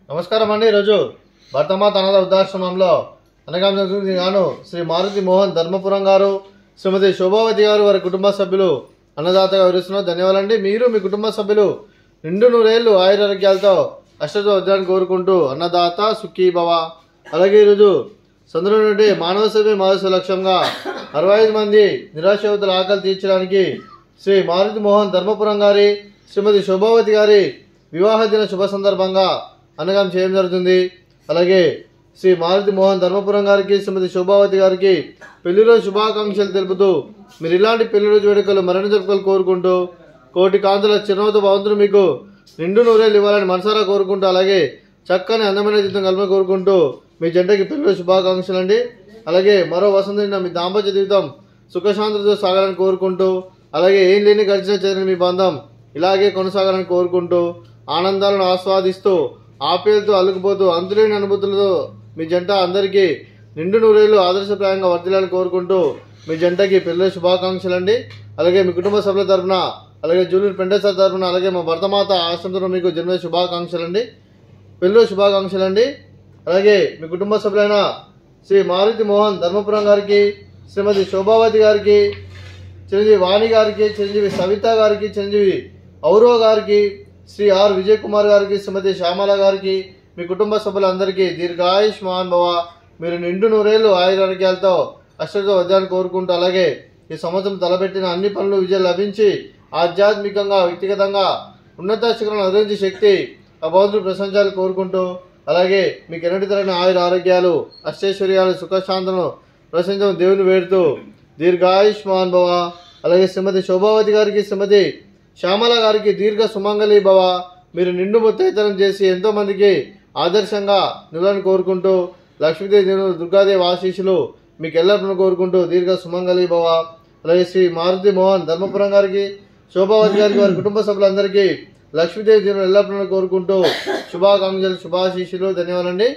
నమస్కారం అండి ఈరోజు భర్తమాత అనాథ వృద్ధాశ్రమంలో అనగామ గాను శ్రీ మారుతి మోహన్ ధర్మపురం గారు శ్రీమతి శోభావతి గారు వారి కుటుంబ సభ్యులు అన్నదాతగా వివరిస్తున్నారు ధన్యవాదాలండి మీరు మీ కుటుంబ సభ్యులు నిండు నూరేళ్లు ఆయురారోగ్యాలతో అష్టతో వద్దాన్ని కోరుకుంటూ అన్నదాత సుఖీ భవ అలాగే ఈరోజు చంద్రుడి నుండి మానవ సేవ మానవ లక్ష్యంగా అరవై ఐదు మంది నిరాశవతుల ఆకలి తీర్చడానికి శ్రీ మారుతి మోహన్ ధర్మపురం గారి శ్రీమతి శోభావతి గారి వివాహ దిన శుభ సందర్భంగా అన్నగాం చేయడం జరుగుతుంది అలాగే శ్రీ మారుతి మోహన్ ధర్మపురం గారికి శ్రీమతి శోభావతి గారికి పెళ్లి రోజు శుభాకాంక్షలు తెలుపుతూ మీరు ఇలాంటి పెళ్లి రోజు వేడుకలు మరిన్ని జరుపుకలు కోరుకుంటూ కోటి కాంతుల చిరునవ్వుతో భవంతులు మీకు నిండు నూరేళ్ళు ఇవ్వాలని మనసారా కోరుకుంటూ అలాగే చక్కని అందమైన జీవితం కలపని కోరుకుంటూ మీ జంటకి పెళ్లి రోజు శుభాకాంక్షలు అండి అలాగే మరో వసంత నిండా మీ దాంపత్య జీవితం సుఖశాంతితో సాగాలని కోరుకుంటూ అలాగే ఏం లేని గడిచిన చేరిన మీ బంధం ఇలాగే కొనసాగాలని కోరుకుంటూ ఆనందాలను ఆస్వాదిస్తూ ఆప్యాయతతో అల్లుకుపోతూ అంతులేని అనుభూతులతో మీ జంట అందరికీ నిండు నూరేళ్లు ఆదర్శప్రాయంగా వర్తిల్లాలని కోరుకుంటూ మీ జంటకి పెళ్లి శుభాకాంక్షలు అండి అలాగే మీ కుటుంబ సభ్యుల తరపున అలాగే జూనియర్ పెండేశ్వర తరపున అలాగే మా భర్తమాత ఆశ్రమంతో మీకు జన్మ శుభాకాంక్షలు అండి పెళ్ళి శుభాకాంక్షలు అండి అలాగే మీ కుటుంబ సభ్యులైన శ్రీ మారుతి మోహన్ ధర్మపురం గారికి శ్రీమతి శోభావతి గారికి చిరంజీవి వాణి గారికి చిరంజీవి సవిత గారికి చిరంజీవి ఔరవ గారికి శ్రీ ఆర్ విజయ్ కుమార్ గారికి శ్రీమతి శ్యామల గారికి మీ కుటుంబ సభ్యులందరికీ దీర్ఘాయుష్ మహాన్ భవ మీరు నిండు నూరేళ్లు ఆయురారోగ్యాలతో అష్టతో వద్దాన్ని కోరుకుంటూ అలాగే ఈ సంవత్సరం తలపెట్టిన అన్ని పనులు విజయం లభించి ఆధ్యాత్మికంగా వ్యక్తిగతంగా ఉన్నత శిఖరం అధించే శక్తి ఆ భగవంతుడు ప్రశంసాలు కోరుకుంటూ అలాగే మీకు ఎన్నటి తరగిన ఆయుర ఆరోగ్యాలు అష్టైశ్వర్యాలు సుఖశాంతను ప్రశంసను దేవుని వేడుతూ దీర్ఘాయుష్మాన్ భవ అలాగే శ్రీమతి శోభావతి గారికి శ్రీమతి శ్యామల గారికి దీర్ఘ సుమంగళి భవ మీరు నిండు ముత్తైతనం చేసి ఎంతో మందికి ఆదర్శంగా నిలని కోరుకుంటూ లక్ష్మీదేవి దేవుడు దుర్గాదేవి ఆశీస్సులు మీకు ఎల్లప్పుడూ కోరుకుంటూ దీర్ఘ సుమంగళి భవ అలాగే శ్రీ మారుతి మోహన్ ధర్మపురం గారికి శోభావతి గారికి వారి కుటుంబ సభ్యులందరికీ లక్ష్మీదేవి దేవుడు ఎల్లప్పుడూ కోరుకుంటూ శుభాకాంక్షలు శుభాశీస్సులు ధన్యవాదాలండి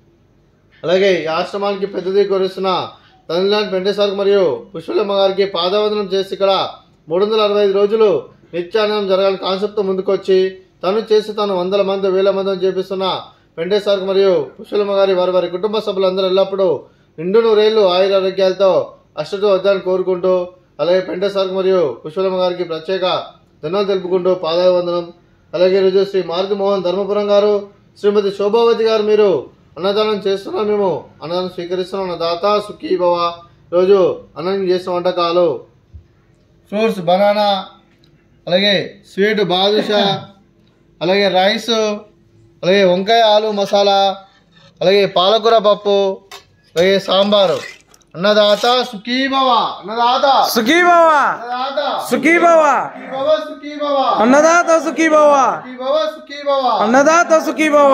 అలాగే ఈ ఆశ్రమానికి పెద్దది కోరుస్తున్న తమిళనాడు వెంకటేశ్వర మరియు పుష్పలమ్మ గారికి పాదవందనం చేసి ఇక్కడ మూడు వందల అరవై ఐదు రోజులు నిత్యానందం జరగాలని కాన్సెప్ట్తో ముందుకొచ్చి తను చేసి తాను వందల మంది వేల మందిని చేపిస్తున్న వెంకటేశ్వర మరియు పుష్పలమ్మ గారి వారి వారి కుటుంబ సభ్యులందరూ ఎల్లప్పుడూ నిండు నూరేళ్లు ఆయుర ఆరోగ్యాలతో అష్టతో వద్దని కోరుకుంటూ అలాగే పెంటేశ్వర మరియు పుష్పలమ్మ గారికి ప్రత్యేక ధన్యవాదాలు తెలుపుకుంటూ పాదాభివందనం అలాగే ఈరోజు శ్రీ మారుతి మోహన్ ధర్మపురం గారు శ్రీమతి శోభావతి గారు మీరు అన్నదానం చేస్తున్నాం మేము అన్నదానం స్వీకరిస్తున్నాం నా దాత సుఖీ భవ రోజు అన్నం చేసిన వంటకాలు ఫ్రూట్స్ బనానా అలాగే స్వీట్ బాదుషా అలాగే రైస్ అలాగే వంకాయ ఆలు మసాలా అలాగే పాలకూర పప్పు అలాగే సాంబారు అన్నదాత సుఖీ భవ అన్నదాత సుఖీ భవ అన్నదాత సుఖీ భవ సుఖీ భవ సుఖీ భవ అన్నదాత సుఖీ భవ సుఖీ భవ సుఖీ భవ అన్నదాత సుఖీ భవ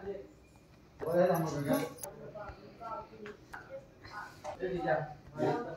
Boleh lah, mau dengar. Jadi, ya.